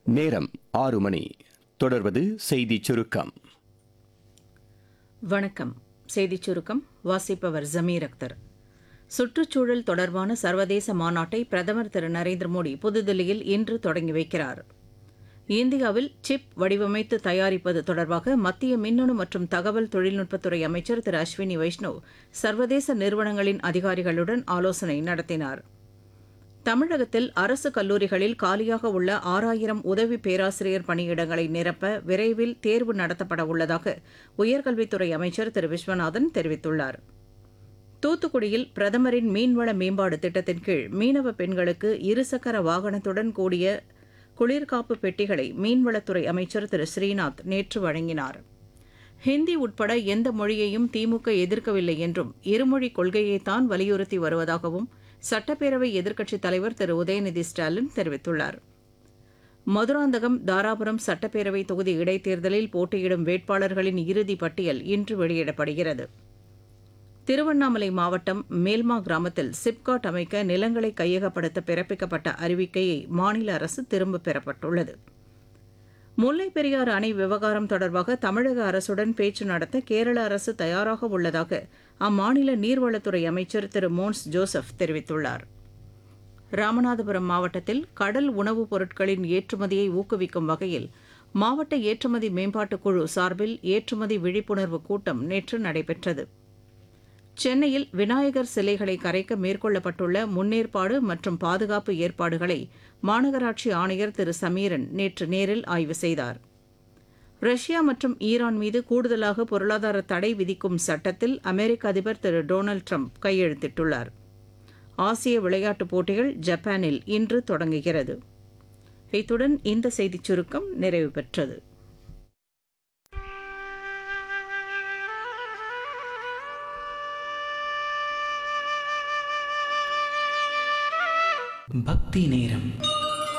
நேரம் ஆறு மணி தொடர்வது செய்திச் சுருக்கம் வணக்கம் செய்திச் சுருக்கம் வாசிப்பவர் ஜமீர் அக்தர் சுற்றுச்சூழல் தொடர்பான சர்வதேச மாநாட்டை பிரதமர் திரு நரேந்திர மோடி புதுதில்லியில் இன்று தொடங்கி வைக்கிறார் இந்தியாவில் சிப் வடிவமைத்து தயாரிப்பது தொடர்பாக மத்திய மின்னணு மற்றும் தகவல் தொழில்நுட்பத்துறை அமைச்சர் திரு அஸ்வினி வைஷ்ணவ் சர்வதேச நிறுவனங்களின் அதிகாரிகளுடன் ஆலோசனை நடத்தினார் தமிழகத்தில் அரசு கல்லூரிகளில் காலியாக உள்ள ஆறாயிரம் உதவி பேராசிரியர் பணியிடங்களை நிரப்ப விரைவில் தேர்வு நடத்தப்பட உள்ளதாக உயர்கல்வித்துறை அமைச்சர் திரு விஸ்வநாதன் தெரிவித்துள்ளார் தூத்துக்குடியில் பிரதமரின் மீன்வள மேம்பாடு திட்டத்தின் கீழ் மீனவ பெண்களுக்கு இருசக்கர வாகனத்துடன் கூடிய குளிர்காப்பு பெட்டிகளை மீன்வளத்துறை அமைச்சர் திரு ஸ்ரீநாத் நேற்று வழங்கினார் ஹிந்தி உட்பட எந்த மொழியையும் திமுக எதிர்க்கவில்லை என்றும் இருமொழி கொள்கையைத்தான் வலியுறுத்தி வருவதாகவும் சட்டப்பேரவை எதிர்க்கட்சித் தலைவர் திரு உதயநிதி ஸ்டாலின் தெரிவித்துள்ளார் மதுராந்தகம் தாராபுரம் சட்டப்பேரவை தொகுதி இடைத்தேர்தலில் போட்டியிடும் வேட்பாளர்களின் இறுதி பட்டியல் இன்று வெளியிடப்படுகிறது திருவண்ணாமலை மாவட்டம் மேல்மா கிராமத்தில் சிப்காட் அமைக்க நிலங்களை கையகப்படுத்த பிறப்பிக்கப்பட்ட அறிவிக்கையை மாநில அரசு திரும்பப் பெறப்பட்டுள்ளது முல்லைப் பெரியாறு அணை விவகாரம் தொடர்பாக தமிழக அரசுடன் பேச்சு நடத்த கேரள அரசு தயாராக உள்ளதாக அம்மாநில நீர்வளத்துறை அமைச்சர் திரு மோன்ஸ் ஜோசப் தெரிவித்துள்ளார் ராமநாதபுரம் மாவட்டத்தில் கடல் உணவுப் பொருட்களின் ஏற்றுமதியை ஊக்குவிக்கும் வகையில் மாவட்ட ஏற்றுமதி மேம்பாட்டுக் குழு சார்பில் ஏற்றுமதி விழிப்புணர்வு கூட்டம் நேற்று நடைபெற்றது சென்னையில் விநாயகர் சிலைகளை கரைக்க மேற்கொள்ளப்பட்டுள்ள முன்னேற்பாடு மற்றும் பாதுகாப்பு ஏற்பாடுகளை மாநகராட்சி ஆணையர் திரு சமீரன் நேற்று நேரில் ஆய்வு செய்தார் ரஷ்யா மற்றும் ஈரான் மீது கூடுதலாக பொருளாதார தடை விதிக்கும் சட்டத்தில் அமெரிக்க அதிபர் திரு டொனால்டு ட்ரம்ப் கையெழுத்திட்டுள்ளார் ஆசிய விளையாட்டுப் போட்டிகள் ஜப்பானில் இன்று தொடங்குகிறது இத்துடன் இந்த செய்திச் சுருக்கம் நிறைவு பெற்றது பக்தி நேரம்